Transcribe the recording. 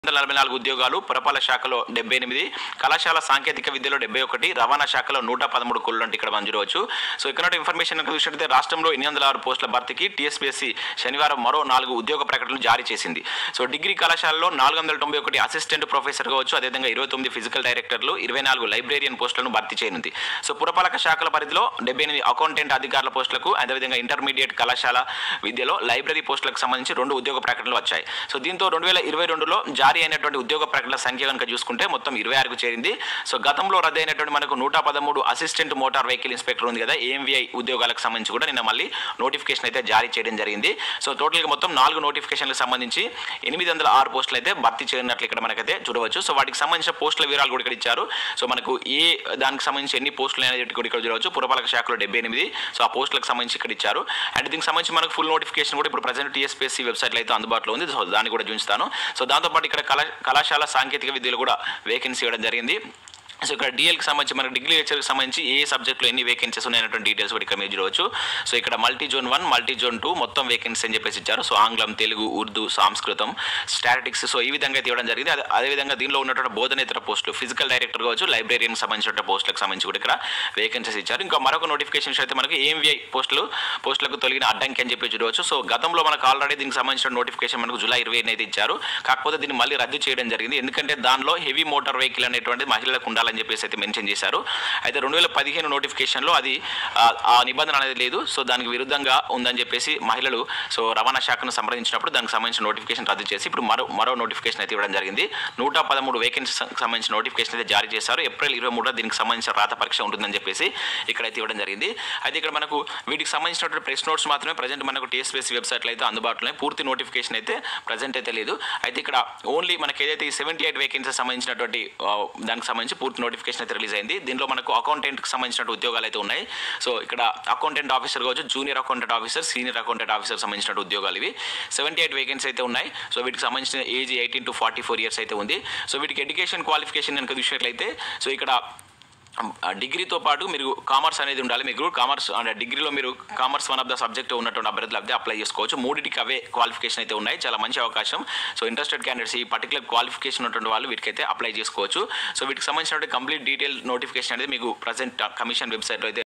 వందల నలభై నాలుగు ఉద్యోగాలు పురపాలక శాఖలో డెబ్బై ఎనిమిది కళాశాల సాంకేతిక విద్యలో డెబ్బై ఒకటి రవాణా శాఖలో నూట పదమూడు కొల్లు అంటే ఇక్కడ మనం చూడవచ్చు సో ఇక్కడ ఇన్ఫర్మేషన్ కనుక చూసినట్లయితే రాష్ట్రంలో ఎనిమిది వందల ఆరు పోస్టుల భర్తీకి టీఎస్పీఎస్సీ శనివారం మరో నాలుగు ఉద్యోగ ప్రకటనలు జారీ చేసింది సో డిగ్రీ కళాశాలలో నాలుగు వందల తొంభై ఒకటి అసిస్టెంట్ ప్రొఫెసర్ కావచ్చు అదేవిధంగా ఇరవై తొమ్మిది ఫిజికల్ డైరెక్టర్లు ఇరవై నాలుగు లైబ్రేరియన్ పోస్టులను భర్తీ చేయనుంది సో పురపాలక శాఖల పరిధిలో డెబ్బై ఎనిమిది అకౌంటెంట్ అధికారుల పోస్టులకు అదేవిధంగా ఇంటర్మీడియట్ కళాశాల విద్యలో లైబ్రరీ పోస్టులకు సంబంధించి రెండు ఉద్యోగ ప్రకటనలు వచ్చాయి సో దీంతో రెండు వేల ఇరవై రెండులో జారీ అయినటువంటి ఉద్యోగ ప్రకటనల సంఖ్య కనుక చూసుకుంటే మొత్తం ఇరవై ఆరుకు చేరింది సో గతంలో రద్దయినటువంటి మనకు నూట పదమూడు అసిస్టెంట్ మోటార్ వెహికల్ ఇన్స్పెక్టర్ ఉంది కదా ఏఎంవిఐ ఉద్యోగాలకు సంబంధించి కూడా నిన్న మళ్ళీ నోటిఫికేషన్ అయితే జారీ చేయడం జరిగింది సో టోటల్గా మొత్తం నాలుగు నోటిఫికేషన్లకు సంబంధించి ఎనిమిది వందల ఆరు పోస్టులు అయితే భర్తీ చేయనట్లు ఇక్కడ మనకైతే చూడవచ్చు సో వాటికి సంబంధించిన పోస్టుల వివరాలు కూడా ఇక్కడ ఇచ్చారు సో మనకు ఏ దానికి సంబంధించి ఎన్ని పోస్టులు అనేది కూడా ఇక్కడ చూడవచ్చు పురపాలక శాఖలో డెబ్బై ఎనిమిది సో ఆ పోస్టులకు సంబంధించి ఇక్కడ ఇచ్చారు అండ్ దీనికి సంబంధించి మనకు ఫుల్ నోటిఫికేషన్ కూడా ఇప్పుడు ప్రజెంట్ టీఎస్పీఎస్సీ వెబ్సైట్లో అయితే అందుబాటులో ఉంది సో దాన్ని కూడా చూస్తాను సో దాంతోపాటు ఇక్కడ కళా కళాశాల సాంకేతిక విద్యలో కూడా వేకెన్సీ ఇవ్వడం జరిగింది సో ఇక్కడ డిఎల్కి సంబంధించి మనకి డిగ్రీ లెక్చర్కి సంబంధించి ఏ సబ్జెక్ట్లో ఎన్ని వేకెన్సీస్ ఉన్నాయన్నటువంటి డీటెయిల్స్ కూడా ఇక్కడ మీరు చూడవచ్చు సో ఇక్కడ multi zone one multi zone two మొత్తం వేకెన్సీ అని చెప్పేసి ఇచ్చారు సో ఆంగ్లం తెలుగు ఉర్దూ సంస్కృతం స్టాటిక్స్ సో ఈ విధంగా అయితే ఇవ్వడం జరిగింది అదే అదేవిధంగా దీనిలో ఉన్నటువంటి బోధనేతర పోస్టులు ఫిజికల్ డైరెక్టర్ కావచ్చు లైబ్రేరియన్ సంబంధించిన పోస్టులకు సంబంధించి కూడా ఇక్కడ వేకెన్సీస్ ఇచ్చారు ఇంకా మరొక నోటిఫికేషన్స్ అయితే మనకి ఏఎంవిఐ పోస్టులు పోస్టులకు తొలగిన అడ్డంకి అని చెప్పి చూడవచ్చు సో గతంలో మనకు ఆల్రెడీ దీనికి సంబంధించిన నోటిఫికేషన్ మనకు జూలై ఇరవై అయితే ఇచ్చారు కాకపోతే దీన్ని మళ్ళీ రద్దు చేయడం జరిగింది ఎందుకంటే దానిలో హెవీ మోటార్ వెహికల్ అనేటువంటి మహిళలకు ఉండాలని చెప్పేసి అయితే మెన్షన్ చేశారు అయితే రెండు వేల పదిహేను నోటిఫికేషన్లో అది ఆ, ఆ నిబంధన అనేది లేదు సో దానికి విరుద్ధంగా ఉందని చెప్పేసి మహిళలు సో రవాణా శాఖను సంప్రదించినప్పుడు దానికి సంబంధించిన నోటిఫికేషన్ రద్దు చేసి ఇప్పుడు మరో మరో నోటిఫికేషన్ అయితే ఇవ్వడం జరిగింది నూట పదమూడు వేకెన్సీ సంబంధించిన నోటిఫికేషన్ అయితే జారీ చేశారు ఏప్రిల్ ఇరవై మూడులో దీనికి సంబంధించిన రాత పరీక్ష ఉంటుందని చెప్పేసి ఇక్కడైతే ఇవ్వడం జరిగింది అయితే ఇక్కడ మనకు వీటికి సంబంధించినటువంటి ప్రెస్ నోట్స్ మాత్రమే ప్రజెంట్ మనకు టీఎస్పీఎస్సీ వెబ్సైట్లో అయితే అందుబాటులో ఉన్నాయి. పూర్తి నోటిఫికేషన్ అయితే ప్రజెంట్ అయితే లేదు అయితే ఇక్కడ ఓన్లీ మనకి ఏదైతే ఈ సెవెంటీ ఎయిట్ వేకెన్సీ సంబంధించినటువంటి ఆ, దానికి సంబంధించి పూర్తి నోటిఫికేషన్ అయితే రిలీజ్ అయింది దీనిలో మనకు అకౌంటెంట్కి సంబంధించిన ఉద్యోగాలు అయితే ఉన్నాయి సో ఇక్కడ అకౌంటెంట్ ఆఫీసర్ కావచ్చు junior accountant officer senior accountant officer సంబంధించిన ఉద్యోగాలు ఇవి సెవెంటీ ఎయిట్ వేకెన్సీ అయితే ఉన్నాయి సో వీటికి సంబంధించిన age eighteen to forty four years అయితే ఉంది సో వీటికి ఎడ్యుకేషన్ క్వాలిఫికేషన్ కనుక చూసినట్లయితే సో ఇక్కడ ఆ డిగ్రీతో పాటు మీరు కామర్స్ అనేది ఉండాలి మీకు కామర్స్ అంటే డిగ్రీలో మీరు commerce one of the subject ఉన్నటువంటి అభ్యర్థులు అయితే అప్లై చేసుకోవచ్చు మూడింటికి అవే క్వాలిఫికేషన్ అయితే ఉన్నాయి చాలా మంచి అవకాశం సో ఇంట్రెస్టెడ్ క్యాండిడేట్స్ ఈ పర్టికులర్ క్వాలిఫికేషన్ ఉన్నటువంటి వాళ్ళు వీటికైతే అప్లై చేసుకోవచ్చు సో వీటికి సంబంధించిన కంప్లీట్ డీటెయిల్ నోటిఫికేషన్ అనేది మీకు ప్రజెంట్ కమిషన్ వెబ్సైట్లో అయితే